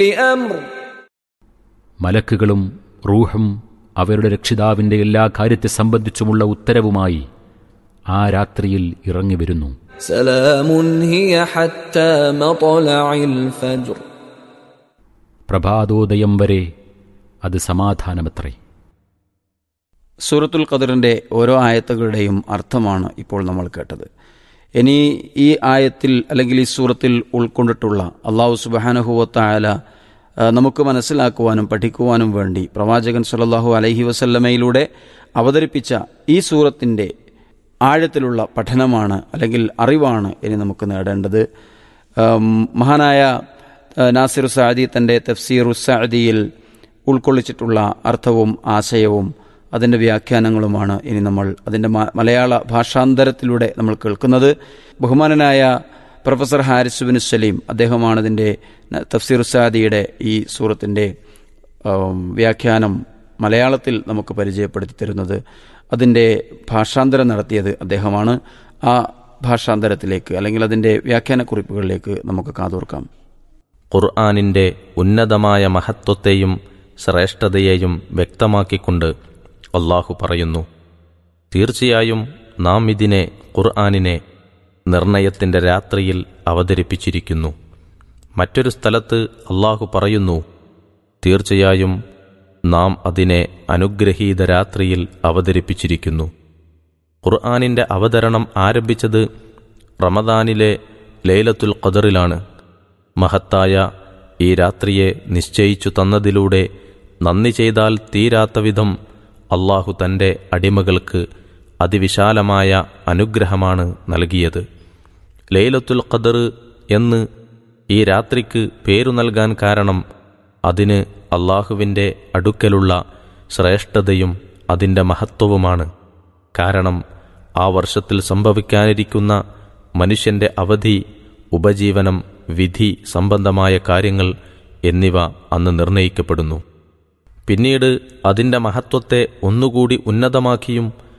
أمر മലക്കുകളും റൂഹും അവരുടെ രക്ഷിതാവിന്റെ എല്ലാ കാര്യത്തെ സംബന്ധിച്ചുമുള്ള ഉത്തരവുമായി ആ രാത്രിയിൽ ഇറങ്ങി വരുന്നു سلام هي حتى مطلع الفجر പ്രഭാതോദയം വരെ അത് സമാധാനമത്രേ സൂറത്തുൽ ഖദറിൻ്റെ ഓരോ ആയത്തുകളുടെയും അർത്ഥമാണ് ഇപ്പോൾ നമ്മൾ കേട്ടത് ഇനി ഈ ആയത്തിൽ അല്ലെങ്കിൽ ഈ സൂറത്തിൽ ഉൾക്കൊണ്ടിട്ടുള്ള അള്ളാഹു സുബാനഹുവത്തായാല നമുക്ക് മനസ്സിലാക്കുവാനും പഠിക്കുവാനും വേണ്ടി പ്രവാചകൻ സല്ലല്ലാഹു അലൈഹി വസല്ലമയിലൂടെ അവതരിപ്പിച്ച ഈ സൂറത്തിൻ്റെ ആഴത്തിലുള്ള പഠനമാണ് അല്ലെങ്കിൽ അറിവാണ് ഇനി നമുക്ക് നേടേണ്ടത് ഉം, മഹാനായ ഏഹ്, നാസിർ സാദി തൻ്റെ തഫ്സീർ സാദിയിൽ ഉൾക്കൊള്ളിച്ചിട്ടുള്ള അർത്ഥവും ആശയവും അതിൻ്റെ വ്യാഖ്യാനങ്ങളുമാണ് ഇനി നമ്മൾ അതിൻ്റെ മ- മലയാള ഭാഷാന്തരത്തിലൂടെ നമ്മൾ കേൾക്കുന്നത് ബഹുമാനനായ പ്രൊഫസർ ഹാരിസ് ബിൻ സലീം അദ്ദേഹമാണ് ഇതിൻ്റെ ന- തഫ്സീർ സാദിയുടെ ഈ സൂറത്തിൻ്റെ ഉം, വ്യാഖ്യാനം മലയാളത്തിൽ നമുക്ക് പരിചയപ്പെടുത്തി തരുന്നത് അതിൻ്റെ ഭാഷാന്തരം നടത്തിയത് അദ്ദേഹമാണ് ആ ഭാഷാന്തരത്തിലേക്ക് അല്ലെങ്കിൽ അതിൻ്റെ വ്യാഖ്യാനക്കുറിപ്പുകളിലേക്ക് നമുക്ക് കാതോർക്കാം ഖുർആാനിൻ്റെ ഉന്നതമായ മഹത്വത്തെയും ശ്രേഷ്ഠതയെയും വ്യക്തമാക്കിക്കൊണ്ട് അള്ളാഹു പറയുന്നു തീർച്ചയായും നാം ഇതിനെ ഖുർആാനിനെ നിർണയത്തിൻ്റെ രാത്രിയിൽ അവതരിപ്പിച്ചിരിക്കുന്നു മറ്റൊരു സ്ഥലത്ത് അള്ളാഹു പറയുന്നു തീർച്ചയായും നാം അതിനെ അനുഗ്രഹീത രാത്രിയിൽ അവതരിപ്പിച്ചിരിക്കുന്നു ഖുർആാനിൻ്റെ അവതരണം ആരംഭിച്ചത് റമദാനിലെ ലൈലത്തുൽ ഖദറിലാണ് മഹത്തായ ഈ രാത്രിയെ നിശ്ചയിച്ചു തന്നതിലൂടെ നന്ദി ചെയ്താൽ തീരാത്ത വിധം അള്ളാഹു തൻ്റെ അടിമകൾക്ക് അതിവിശാലമായ അനുഗ്രഹമാണ് നൽകിയത് ലൈലത്തുൽ ഖദർ എന്ന് ഈ രാത്രിക്ക് പേരു നൽകാൻ കാരണം അതിന് അള്ളാഹുവിൻ്റെ അടുക്കലുള്ള ശ്രേഷ്ഠതയും അതിൻ്റെ മഹത്വവുമാണ് കാരണം ആ വർഷത്തിൽ സംഭവിക്കാനിരിക്കുന്ന മനുഷ്യന്റെ അവധി ഉപജീവനം വിധി സംബന്ധമായ കാര്യങ്ങൾ എന്നിവ അന്ന് നിർണയിക്കപ്പെടുന്നു പിന്നീട് അതിൻ്റെ മഹത്വത്തെ ഒന്നുകൂടി ഉന്നതമാക്കിയും